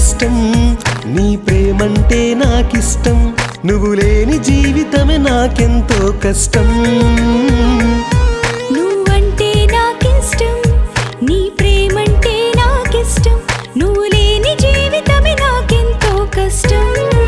నాకిష్టం నీ ప్రేమంటే నాకిష్టం నువ్వు లేని జీవితమే నాకెంతో కష్టం నువ్వంటే నాకిష్టం నీ ప్రేమంటే నాకిష్టం నువ్వు లేని జీవితమే నాకెంతో కష్టం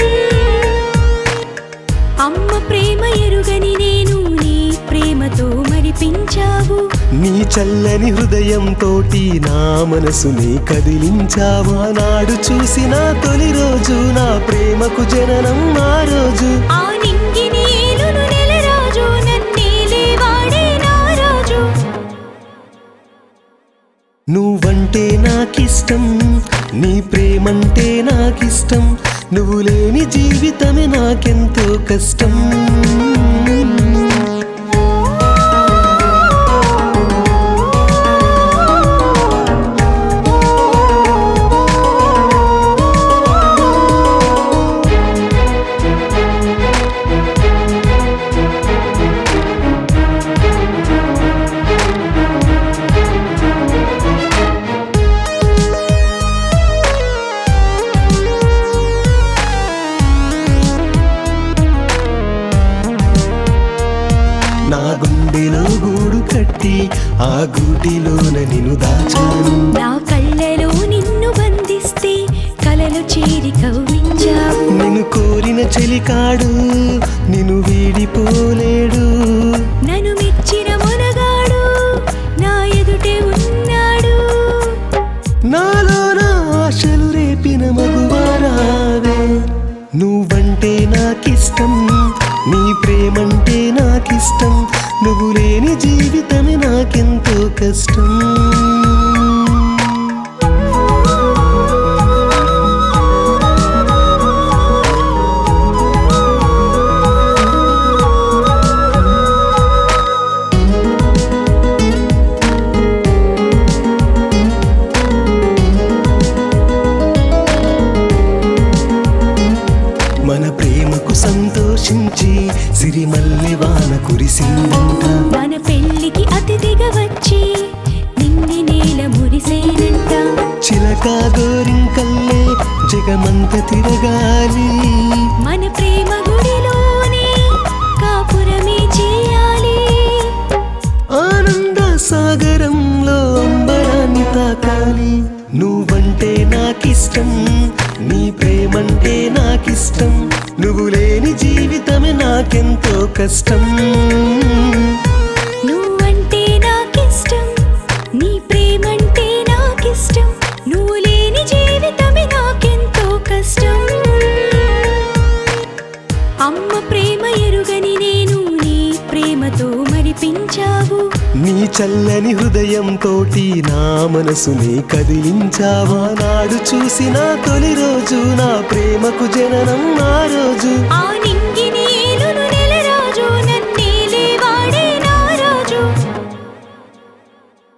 అమ్మ ప్రేమ ఎరుగని నేను నీ ప్రేమతో మరిపించావు నీ చల్లని హృదయంతోటి నా మనసుని కదిలించావా నాడు చూసిన తొలి రోజు నా ప్రేమకు జననం ఆ రోజు ఆ నింగిని ఏలును నెల రాజు నన్నేలే వాడే నా రాజు నువ్వంటే నాకిష్టం నీ ప్రేమంటే నాకిష్టం నువ్వు లేని జీవితమే నాకెంతో కష్టం నా గుండెలో గూడు కట్టి ఆ గూటిలోన నిన్ను దాచాను నా కళ్ళలో నిన్ను బంధిస్తే కలలు చేరి కవ్వించావు నిన్ను కోరిన చెలికాడు నిన్ను వీడిపోలేడు నన్ను మెచ్చిన మునగాడు నా ఎదుటే ఉన్నాడు నాలో నా ఆశలు రేపిన మగువారావే నువ్వంటే నాకిష్టం నీ ప్రేమంటే నాకిష్టం నువ్వు లేని జీవితమే నాకెంతో కష్టం మన ప్రేమకు సంతోషించి సిరిమల్లె వాన కురిసిందంట మన పెళ్లికి అతిథిగా వచ్చి నిండి నేల మురిసేనంట చిలక గోరింకల్లే జగమంత తిరగాలి మన ప్రేమ గుడిలోనే కాపురమే చేయాలి ఆనంద సాగరంలో అంబరాన్ని తాకాలి నువ్వంటే నాకిష్టం నీ ప్రేమంటే నాకిష్టం నువ్వు లేని జీవితమే నాకెంతో కష్టం నువ్వంటే నాకిష్టం నీ ప్రేమంటే నాకిష్టం నువ్వు లేని జీవితమే నాకెంతో కష్టం అమ్మ ప్రేమ ఎరుగని నేను నీ ప్రేమతో మరిపించావు నీ చల్లని హృదయంతోటి నా మనసుని కదిలించావా నాడు చూసిన తొలి రోజు నా ప్రేమకు జననం ఆ రోజు ఆ నింగి